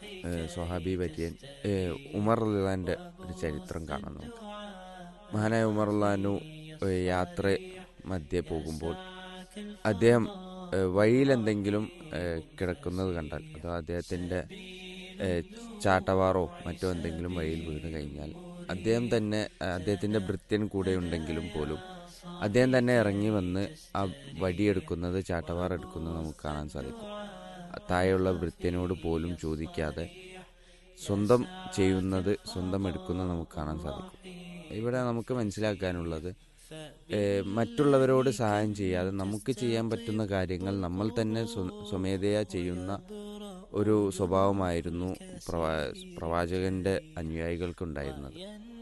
ഏഹ് സ്വഹാബി വര്യൻ ഏഹ് ഉമർ അള്ളാൻ്റെ ഒരു ചരിത്രം കാണാം നമുക്ക് മഹാനായ ഉമർ അള്ളഹാനു യാത്ര മധ്യേ പോകുമ്പോൾ അദ്ദേഹം ഏഹ് വഴിയിലെന്തെങ്കിലും ഏഹ് കിടക്കുന്നത് കണ്ടാൽ അതോ അദ്ദേഹത്തിൻ്റെ ഏഹ് ചാട്ടവാറോ മറ്റോ എന്തെങ്കിലും വഴിയിൽ വീണ് കഴിഞ്ഞാൽ അദ്ദേഹം തന്നെ ഏഹ് അദ്ദേഹത്തിൻ്റെ ഭൃത്യൻ കൂടെ ഉണ്ടെങ്കിലും പോലും അദ്ദേഹം തന്നെ ഇറങ്ങി വന്ന് ആ വടിയെടുക്കുന്നത് ചാട്ടവാർ എടുക്കുന്നത് നമുക്ക് കാണാൻ സാധിക്കും താഴെയുള്ള ഭൃത്യനോട് പോലും ചോദിക്കാതെ സ്വന്തം ചെയ്യുന്നത് സ്വന്തം എടുക്കുന്നത് നമുക്ക് കാണാൻ സാധിക്കും ഇവിടെ നമുക്ക് മനസ്സിലാക്കാനുള്ളത് ഏഹ് മറ്റുള്ളവരോട് സഹായം ചെയ്യാതെ നമുക്ക് ചെയ്യാൻ പറ്റുന്ന കാര്യങ്ങൾ നമ്മൾ തന്നെ സ്വ- സ്വമേധയാ ചെയ്യുന്ന ഒരു സ്വഭാവമായിരുന്നു പ്രവാ പ്രവാചകന്റെ അനുയായികൾക്കുണ്ടായിരുന്നത്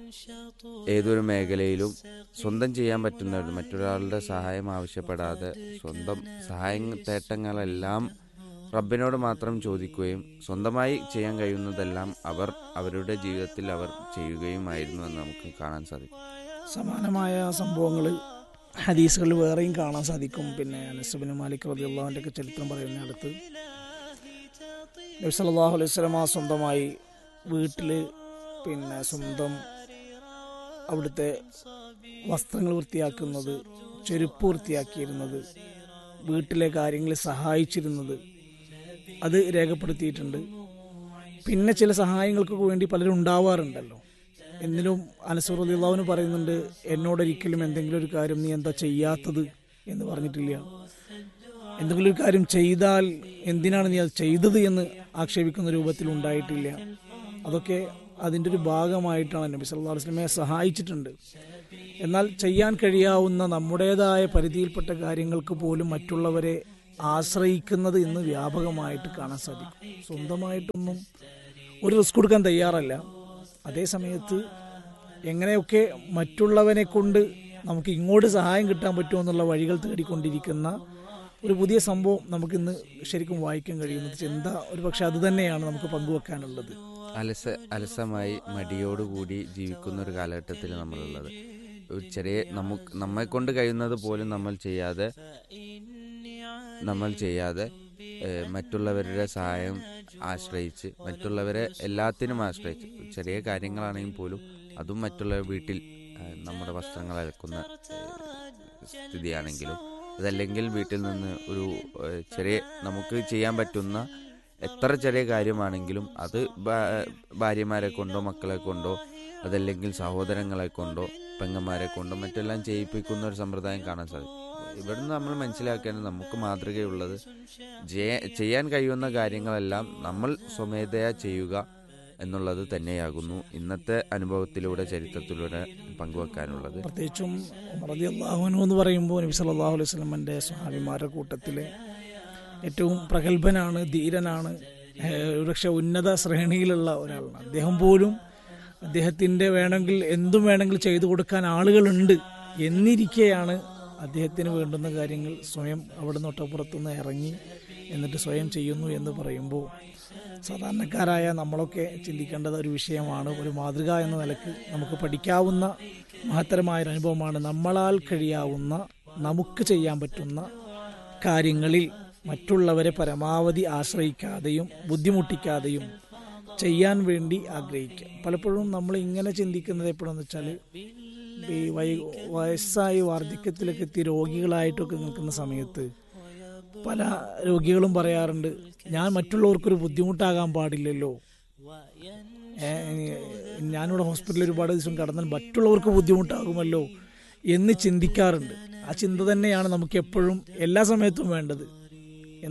ഏതൊരു മേഖലയിലും സ്വന്തം ചെയ്യാൻ പറ്റുന്ന മറ്റൊരാളുടെ സഹായം ആവശ്യപ്പെടാതെ സ്വന്തം സഹായ തേട്ടങ്ങളെല്ലാം റബ്ബിനോട് മാത്രം ചോദിക്കുകയും സ്വന്തമായി ചെയ്യാൻ കഴിയുന്നതെല്ലാം അവർ അവരുടെ ജീവിതത്തിൽ അവർ ചെയ്യുകയുമായിരുന്നു എന്ന് നമുക്ക് കാണാൻ സാധിക്കും സമാനമായ സംഭവങ്ങൾ ഹദീസുകളിൽ വേറെയും കാണാൻ സാധിക്കും പിന്നെ അനസുബിന് മാലിക് റബി അള്ളാഹുൻ്റെ ഒക്കെ ചരിത്രം പറയുന്ന അടുത്ത് നബി സല്ലല്ലാഹു അലൈഹി വസല്ലമ സ്വന്തമായി വീട്ടിൽ പിന്നെ സ്വന്തം അവിടുത്തെ വസ്ത്രങ്ങൾ വൃത്തിയാക്കുന്നത് ചെരുപ്പ് വൃത്തിയാക്കിയിരുന്നത് വീട്ടിലെ കാര്യങ്ങളിൽ സഹായിച്ചിരുന്നത് അത് രേഖപ്പെടുത്തിയിട്ടുണ്ട് പിന്നെ ചില സഹായങ്ങൾക്കൊക്കെ വേണ്ടി പലരും ഉണ്ടാവാറുണ്ടല്ലോ എന്നിലും അനസൂർ അലിള്ളാവിന് പറയുന്നുണ്ട് എന്നോടൊരിക്കലും എന്തെങ്കിലും ഒരു കാര്യം നീ എന്താ ചെയ്യാത്തത് എന്ന് പറഞ്ഞിട്ടില്ല എന്തെങ്കിലും ഒരു കാര്യം ചെയ്താൽ എന്തിനാണ് നീ അത് ചെയ്തത് എന്ന് ആക്ഷേപിക്കുന്ന രൂപത്തിൽ ഉണ്ടായിട്ടില്ല അതൊക്കെ അതിൻ്റെ ഒരു ഭാഗമായിട്ടാണ് നബി സല്ലല്ലാഹു അലൈഹി വസല്ലമയെ സഹായിച്ചിട്ടുണ്ട് എന്നാൽ ചെയ്യാൻ കഴിയാവുന്ന നമ്മുടേതായ പരിധിയിൽപ്പെട്ട കാര്യങ്ങൾക്ക് പോലും മറ്റുള്ളവരെ ആശ്രയിക്കുന്നത് ഇന്ന് വ്യാപകമായിട്ട് കാണാൻ സാധിക്കും സ്വന്തമായിട്ടൊന്നും ഒരു റിസ്ക് കൊടുക്കാൻ തയ്യാറല്ല അതേ സമയത്ത് എങ്ങനെയൊക്കെ മറ്റുള്ളവനെ കൊണ്ട് നമുക്ക് ഇങ്ങോട്ട് സഹായം കിട്ടാൻ പറ്റുമോ എന്നുള്ള വഴികൾ തേടിക്കൊണ്ടിരിക്കുന്ന ഒരു പുതിയ സംഭവം നമുക്കിന്ന് ശരിക്കും വായിക്കാൻ കഴിയുന്നത് ചിന്ത ഒരു പക്ഷെ അത് തന്നെയാണ് നമുക്ക് പങ്കുവെക്കാനുള്ളത് അലസ അലസമായി മടിയോടുകൂടി ജീവിക്കുന്ന ഒരു കാലഘട്ടത്തിൽ നമ്മളുള്ളത് ഒരു ചെറിയ നമുക്ക് നമ്മെ കൊണ്ട് കഴിയുന്നത് പോലും നമ്മൾ ചെയ്യാതെ നമ്മൾ ചെയ്യാതെ ഏഹ്, മറ്റുള്ളവരുടെ സഹായം ആശ്രയിച്ച് മറ്റുള്ളവരെ എല്ലാത്തിനും ആശ്രയിച്ച് ചെറിയ കാര്യങ്ങളാണെങ്കിൽ പോലും അതും മറ്റുള്ള വീട്ടിൽ ഏഹ്, നമ്മുടെ വസ്ത്രങ്ങൾ അലക്കുന്ന ഏഹ്, സ്ഥിതിയാണെങ്കിലും അതല്ലെങ്കിൽ വീട്ടിൽ നിന്ന് ഒരു ഏഹ്, ചെറിയ നമുക്ക് ചെയ്യാൻ പറ്റുന്ന എത്ര ചെറിയ കാര്യമാണെങ്കിലും അത് ഭാ- ഭാര്യമാരെ കൊണ്ടോ മക്കളെ കൊണ്ടോ അതല്ലെങ്കിൽ സഹോദരങ്ങളെ കൊണ്ടോ പെങ്ങന്മാരെ കൊണ്ടോ മറ്റെല്ലാം ചെയ്യിപ്പിക്കുന്ന ഒരു സമ്പ്രദായം കാണാൻ സാധിക്കും ഇവിടുന്ന് നമ്മൾ മനസ്സിലാക്കേണ്ടത് നമുക്ക് മാതൃകയുള്ളത് ജയ- ചെയ്യാൻ കഴിയുന്ന കാര്യങ്ങളെല്ലാം നമ്മൾ സ്വമേധയാ ചെയ്യുക എന്നുള്ളത് തന്നെയാകുന്നു ഇന്നത്തെ അനുഭവത്തിലൂടെ ചരിത്രത്തിലൂടെ പങ്കുവെക്കാനുള്ളത് പ്രത്യേകിച്ചും റതി അള്ളാഹുനു എന്ന് പറയുമ്പോൾ നബി സല്ലല്ലാഹു അലൈഹി വസല്ലമന്റെ സ്വഹാബിമാരുടെ കൂട്ടത്തിലെ ഏറ്റവും പ്രഗത്ഭനാണ് ധീരനാണ് ഏഹ് ഒരുപക്ഷെ ഉന്നത ശ്രേണിയിലുള്ള ഒരാളാണ് അദ്ദേഹം പോലും അദ്ദേഹത്തിൻ്റെ വേണമെങ്കിൽ എന്തും വേണമെങ്കിൽ ചെയ്തു കൊടുക്കാൻ ആളുകളുണ്ട് എന്നിരിക്കെയാണ് അദ്ദേഹത്തിന് വേണ്ടുന്ന കാര്യങ്ങൾ സ്വയം അവിടെ നിന്ന് ഒട്ടപ്പുറത്തുനിന്ന് ഇറങ്ങി എന്നിട്ട് സ്വയം ചെയ്യുന്നു എന്ന് പറയുമ്പോൾ സാധാരണക്കാരായ നമ്മളൊക്കെ ചിന്തിക്കേണ്ടത് ഒരു വിഷയമാണ് ഒരു മാതൃക എന്ന നിലക്ക് നമുക്ക് പഠിക്കാവുന്ന മഹത്തരമായ ഒരു അനുഭവമാണ് നമ്മളാൽ കഴിയാവുന്ന നമുക്ക് ചെയ്യാൻ പറ്റുന്ന കാര്യങ്ങളിൽ മറ്റുള്ളവരെ പരമാവധി ആശ്രയിക്കാതെയും ബുദ്ധിമുട്ടിക്കാതെയും ചെയ്യാൻ വേണ്ടി ആഗ്രഹിക്കുക പലപ്പോഴും നമ്മൾ ഇങ്ങനെ ചിന്തിക്കുന്നത് എപ്പോഴെന്ന് വെച്ചാൽ ഈ വൈ വയസ്സായി വാർദ്ധക്യത്തിലൊക്കെ എത്തി രോഗികളായിട്ടൊക്കെ നിൽക്കുന്ന സമയത്ത് പല രോഗികളും പറയാറുണ്ട് ഞാൻ മറ്റുള്ളവർക്കൊരു ബുദ്ധിമുട്ടാകാൻ പാടില്ലല്ലോ ഏ, ഞാനിവിടെ ഹോസ്പിറ്റലിൽ ഒരുപാട് ദിവസം കടന്നാൽ മറ്റുള്ളവർക്ക് ബുദ്ധിമുട്ടാകുമല്ലോ എന്ന് ചിന്തിക്കാറുണ്ട് ആ ചിന്ത തന്നെയാണ് നമുക്ക് എപ്പോഴും എല്ലാ സമയത്തും വേണ്ടത്